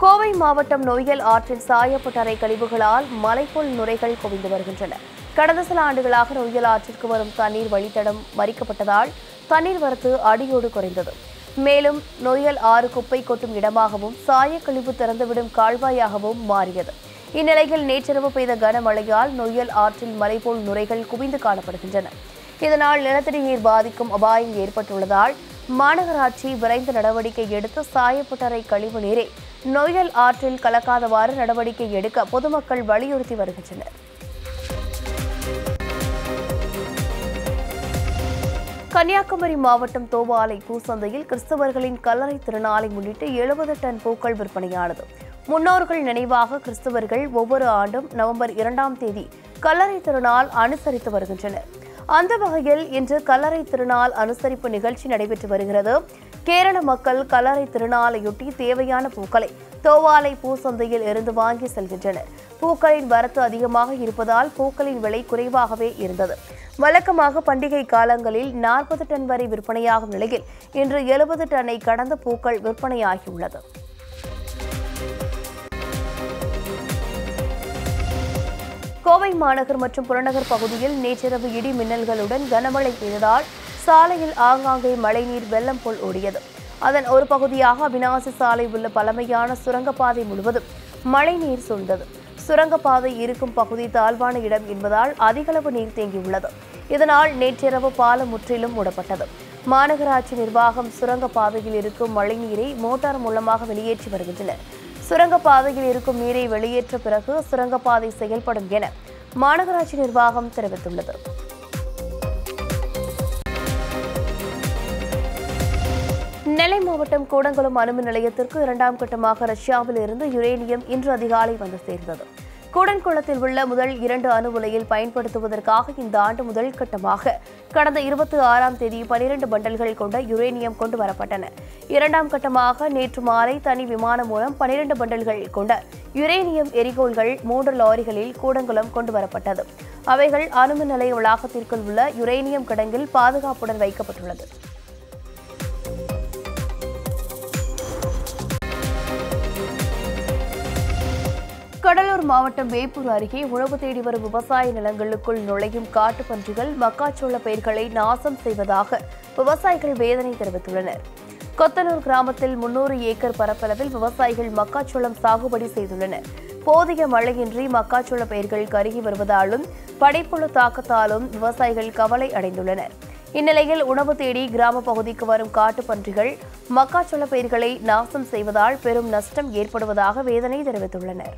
கோவை மாவட்டம் நொய்யல் ஆற்றில் சாயப்பட்டறை கழிவுகளால் மலைப்போல் நுரைகள் குவிந்து வருகின்றன கடந்த சில ஆண்டுகளாக நொய்யல் ஆற்றிற்கு வரும் தண்ணீர் வழித்தடம் மறிக்கப்பட்டதால் தண்ணீர் வரத்து அடியோடு குறைந்தது மேலும் நொய்யல் ஆறு குப்பை கொட்டும் இடமாகவும் சாயக்கழிவு திறந்துவிடும் கால்வாயாகவும் மாறியது இந்நிலையில் நேற்றிரவு பெய்த கனமழையால் நொய்யல் ஆற்றில் மலைபோல் நுரைகள் குவிந்து காணப்படுகின்றன இதனால் நிலத்தடி நீர் பாதிக்கும் அபாயம் ஏற்பட்டுள்ளதால் மாநகராட்சி விரைந்து நடவடிக்கை எடுத்து சாயப்பட்டறை கழிவு நீரை நொய்யல் ஆற்றில் கலக்காதவாறு நடவடிக்கை எடுக்க பொதுமக்கள் வலியுறுத்தி வருகின்றனர் கன்னியாகுமரி மாவட்டம் தோவாலை பூசந்தையில் கிறிஸ்தவர்களின் கல்லறை திருநாளை முன்னிட்டு எழுபது டன் பூக்கள் விற்பனையானது முன்னோர்கள் நினைவாக கிறிஸ்தவர்கள் ஒவ்வொரு ஆண்டும் நவம்பர் இரண்டாம் தேதி கல்லறை திருநாள் அனுசரித்து வருகின்றனர் அந்த வகையில் இன்று கல்லறை திருநாள் அனுசரிப்பு நிகழ்ச்சி நடைபெற்று வருகிறது கேரள மக்கள் கல்லறை திருநாளையொட்டி தேவையான பூக்களை தோவாலை பூசந்தையில் இருந்து வாங்கி செல்கின்றனர் பூக்களின் வரத்து அதிகமாக இருப்பதால் பூக்களின் விலை குறைவாகவே இருந்தது வழக்கமாக பண்டிகை காலங்களில் நாற்பது டன் வரை விற்பனையாகும் நிலையில் இன்று எழுபது டன்னை கடந்த பூக்கள் விற்பனையாகியுள்ளது கோவை மாநகர் மற்றும் புறநகர் பகுதியில் நேற்றிரவு இடி மின்னல்களுடன் கனமழை பெய்ததால் சாலையில் ஆங்காங்கே மழைநீர் வெள்ளம் போல் ஓடியது அதன் ஒரு பகுதியாக அவிநாசி சாலை உள்ள பழமையான சுரங்கப்பாதை முழுவதும் மழைநீர் சூழ்ந்தது சுரங்கப்பாதை இருக்கும் பகுதி தாழ்வான இடம் என்பதால் அதிகளவு நீர் தேங்கியுள்ளது இதனால் நேற்றிரவு பாலம் முற்றிலும் மூடப்பட்டது மாநகராட்சி நிர்வாகம் சுரங்கப்பாதையில் இருக்கும் மழைநீரை மோட்டார் மூலமாக வெளியேற்றி வருகின்றனர் சுரங்கப்பாதையில் இருக்கும் நீரை வெளியேற்ற பிறகு சுரங்கப்பாதை செயல்படும் என மாநகராட்சி நிர்வாகம் தெரிவித்துள்ளது நெல்லை மாவட்டம் கூடங்குளம் அணுமின் நிலையத்திற்கு இரண்டாம் கட்டமாக ரஷ்யாவில் இருந்து யுரேனியம் இன்று அதிகாலை வந்து சேர்ந்தது கூடன்குளத்தில் உள்ள முதல் இரண்டு அணு உலையில் பயன்படுத்துவதற்காக இந்த ஆண்டு முதல் கட்டமாக கடந்த இருபத்தி ஆறாம் தேதி பனிரெண்டு பண்டல்கள் கொண்ட யுரேனியம் கொண்டு வரப்பட்டன இரண்டாம் கட்டமாக நேற்று மாலை தனி விமானம் மூலம் பனிரெண்டு பண்டல்கள் கொண்ட யுரேனியம் எரிகோல்கள் மூன்று லாரிகளில் கூடங்குளம் கொண்டு வரப்பட்டது அவைகள் அணுமின் நிலைய வளாகத்திற்குள் உள்ள யுரேனியம் கிடங்கில் பாதுகாப்புடன் வைக்கப்பட்டுள்ளது கடலூர் மாவட்டம் வேப்பூர் அருகே உணவு தேடி வரும் விவசாய நிலங்களுக்குள் நுழையும் காட்டுப்பன்றிகள் மக்காச்சோள பயிர்களை நாசம் செய்வதாக விவசாயிகள் வேதனை தெரிவித்துள்ளனர் கொத்தனூர் கிராமத்தில் முன்னூறு ஏக்கர் பரப்பளவில் விவசாயிகள் மக்காச்சோளம் சாகுபடி செய்துள்ளனர் போதிய மழையின்றி மக்காச்சோள பயிர்கள் கருகி வருவதாலும் படைப்புழு தாக்கத்தாலும் விவசாயிகள் கவலை அடைந்துள்ளனர் இந்நிலையில் உணவு தேடி கிராம பகுதிக்கு வரும் காட்டுப்பன்றிகள் மக்காச்சோள பயிர்களை நாசம் செய்வதால் பெரும் நஷ்டம் ஏற்படுவதாக வேதனை தெரிவித்துள்ளனர்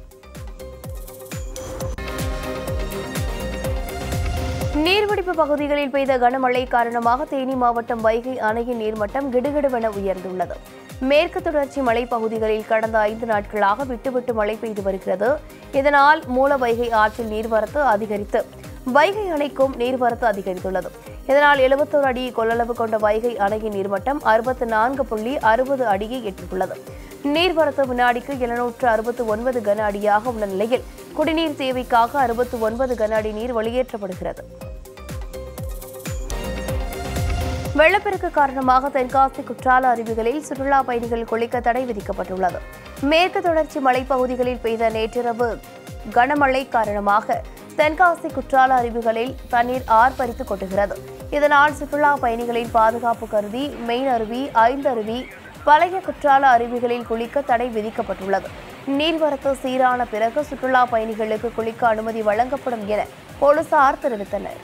நீர்பிடிப்பு பகுதிகளில் பெய்த கனமழை காரணமாக தேனி மாவட்டம் வைகை அணையின் நீர்மட்டம் கிடுகிடுவென உயர்ந்துள்ளது மேற்கு தொடர்ச்சி மலைப்பகுதிகளில் கடந்த ஐந்து நாட்களாக விட்டுவிட்டு மழை பெய்து வருகிறது இதனால் மூல வைகை ஆற்றில் நீர்வரத்து அதிகரித்து வைகை அணைக்கும் நீர்வரத்து அதிகரித்துள்ளது இதனால் எழுபத்தோரு அடி கொள்ளளவு கொண்ட வைகை அணையின் நீர்மட்டம் அறுபத்து நான்கு புள்ளி அறுபது அடியை எட்டியுள்ளது நீர்வரத்து வினாடிக்கு எழுநூற்று அறுபத்து ஒன்பது கன அடியாக உள்ள நிலையில் குடிநீர் தேவைக்காக அறுபத்து ஒன்பது கன அடி நீர் வெளியேற்றப்படுகிறது வெள்ளப்பெருக்கு காரணமாக தென்காசி குற்றால அருவிகளில் சுற்றுலா பயணிகள் குளிக்க தடை விதிக்கப்பட்டுள்ளது மேற்கு தொடர்ச்சி மலைப்பகுதிகளில் பெய்த நேற்றிரவு கனமழை காரணமாக தென்காசி குற்றால அருவிகளில் தண்ணீர் ஆர்ப்பரித்து கொட்டுகிறது இதனால் சுற்றுலா பயணிகளின் பாதுகாப்பு கருதி மெயின் அருவி ஐந்து அருவி பழைய குற்றால அருவிகளில் குளிக்க தடை விதிக்கப்பட்டுள்ளது நீர்வரத்து சீரான பிறகு சுற்றுலா பயணிகளுக்கு குளிக்க அனுமதி வழங்கப்படும் என போலீசார் தெரிவித்தனர்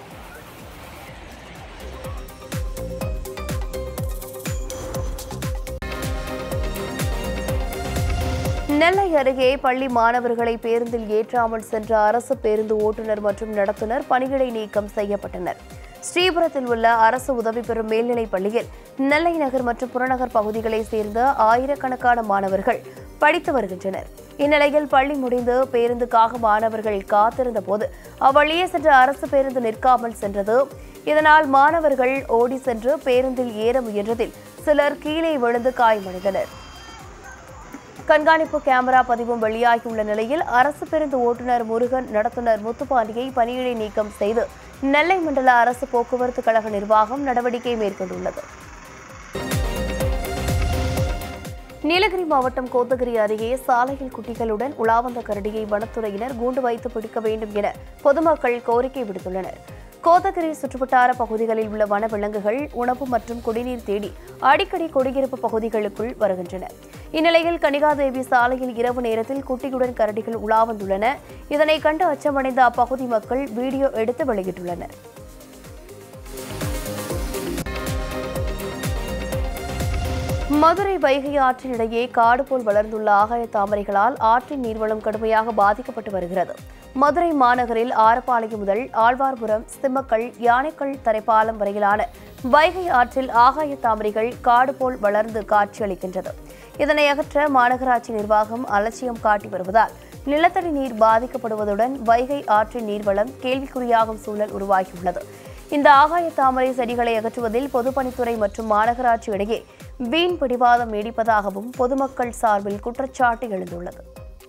நெல்லை அருகே பள்ளி மாணவர்களை பேருந்தில் ஏற்றாமல் சென்ற அரசு பேருந்து ஓட்டுநர் மற்றும் நடத்துனர் பணியிடை நீக்கம் செய்யப்பட்டனர் ஸ்ரீபுரத்தில் உள்ள அரசு உதவி பெறும் மேல்நிலைப் பள்ளியில் நெல்லை நகர் மற்றும் புறநகர் பகுதிகளைச் சேர்ந்த ஆயிரக்கணக்கான மாணவர்கள் படித்து வருகின்றனர் இந்நிலையில் பள்ளி முடிந்து பேருந்துக்காக மாணவர்கள் காத்திருந்த போது அவ்வழியே சென்ற அரசு பேருந்து நிற்காமல் சென்றது இதனால் மாணவர்கள் ஓடி சென்று பேருந்தில் ஏற முயன்றதில் சிலர் கீழே விழுந்து காயமடைந்தனர் கண்காணிப்பு கேமரா பதிவும் வெளியாகியுள்ள நிலையில் அரசு பேருந்து ஓட்டுநர் முருகன் நடத்துனர் முத்துப்பாண்டியை பணியிடை நீக்கம் செய்து நெல்லை மண்டல அரசு போக்குவரத்து கழக நிர்வாகம் நடவடிக்கை மேற்கொண்டுள்ளது நீலகிரி மாவட்டம் கோத்தகிரி அருகே சாலையில் குட்டிகளுடன் உலாவந்த கரடியை வனத்துறையினர் கூண்டு வைத்து பிடிக்க வேண்டும் என பொதுமக்கள் கோரிக்கை விடுத்துள்ளனர் கோத்தகிரி சுற்றுவட்டார பகுதிகளில் உள்ள வனவிலங்குகள் உணவு மற்றும் குடிநீர் தேடி அடிக்கடி குடியிருப்பு பகுதிகளுக்குள் வருகின்றன இந்நிலையில் கனிகாதேவி சாலையில் இரவு நேரத்தில் குட்டியுடன் கரடிகள் உலாவந்துள்ளன இதனை கண்டு அச்சமடைந்த அப்பகுதி மக்கள் வீடியோ எடுத்து வெளியிட்டுள்ளனர் மதுரை வைகை ஆற்றின் இடையே காடு போல் வளர்ந்துள்ள ஆகாய தாமரைகளால் ஆற்றின் நீர்வளம் கடுமையாக பாதிக்கப்பட்டு வருகிறது மதுரை மாநகரில் ஆரப்பாளையம் முதல் ஆழ்வார்புரம் சிம்மக்கல் யானைக்கல் தரைப்பாலம் வரையிலான வைகை ஆற்றில் ஆகாய தாமரைகள் காடு போல் வளர்ந்து காட்சியளிக்கின்றது இதனை அகற்ற மாநகராட்சி நிர்வாகம் அலட்சியம் காட்டி வருவதால் நிலத்தடி நீர் பாதிக்கப்படுவதுடன் வைகை ஆற்றின் நீர்வளம் கேள்விக்குறியாகும் சூழல் உருவாகியுள்ளது இந்த ஆகாய தாமரை செடிகளை அகற்றுவதில் பொதுப்பணித்துறை மற்றும் மாநகராட்சி இடையே வீண் பிடிவாதம் நீடிப்பதாகவும் பொதுமக்கள் சார்பில் குற்றச்சாட்டு எழுந்துள்ளது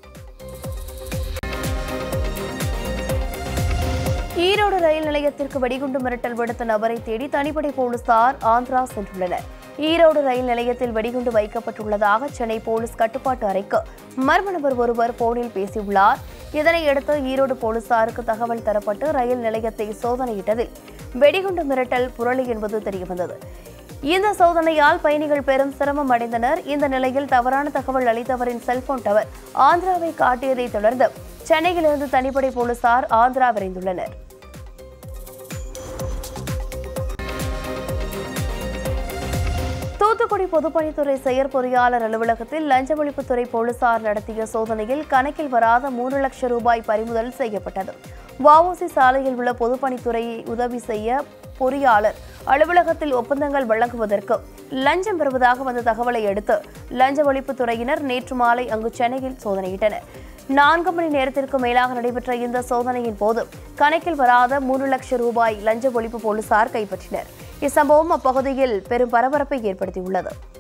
ஈரோடு ரயில் நிலையத்திற்கு வெடிகுண்டு மிரட்டல் விடுத்த நபரை தேடி தனிப்படை போலீசார் ஆந்திரா சென்றுள்ளனர் ஈரோடு ரயில் நிலையத்தில் வெடிகுண்டு வைக்கப்பட்டுள்ளதாக சென்னை போலீஸ் கட்டுப்பாட்டு அறைக்கு மர்ம நபர் ஒருவர் போனில் பேசியுள்ளார் இதனையடுத்து ஈரோடு போலீசாருக்கு தகவல் தரப்பட்டு ரயில் நிலையத்தை சோதனையிட்டதில் வெடிகுண்டு மிரட்டல் புரளி என்பது தெரியவந்தது இந்த சோதனையால் பயணிகள் பெரும் சிரமம் அடைந்தனர் இந்த நிலையில் தவறான தகவல் அளித்தவரின் செல்போன் டவர் ஆந்திராவை காட்டியதை தொடர்ந்து சென்னையிலிருந்து தனிப்படை போலீசார் ஆந்திரா விரைந்துள்ளனர் தூத்துக்குடி பொதுப்பணித்துறை செயற்பொறியாளர் அலுவலகத்தில் லஞ்ச ஒழிப்புத்துறை போலீசார் நடத்திய சோதனையில் கணக்கில் வராத மூன்று லட்சம் ரூபாய் பறிமுதல் செய்யப்பட்டது வஉசி சாலையில் உள்ள பொதுப்பணித்துறையை உதவி செய்ய பொறியாளர் அலுவலகத்தில் ஒப்பந்தங்கள் வழங்குவதற்கு லஞ்சம் பெறுவதாக வந்த தகவலை அடுத்து லஞ்ச ஒழிப்புத்துறையினர் நேற்று மாலை அங்கு சென்னையில் சோதனையிட்டனர் நான்கு மணி நேரத்திற்கு மேலாக நடைபெற்ற இந்த சோதனையின் போது கணக்கில் வராத மூன்று லட்சம் ரூபாய் லஞ்ச ஒழிப்பு போலீசார் கைப்பற்றினர் இச்சம்பவம் அப்பகுதியில் பெரும் பரபரப்பை ஏற்படுத்தியுள்ளது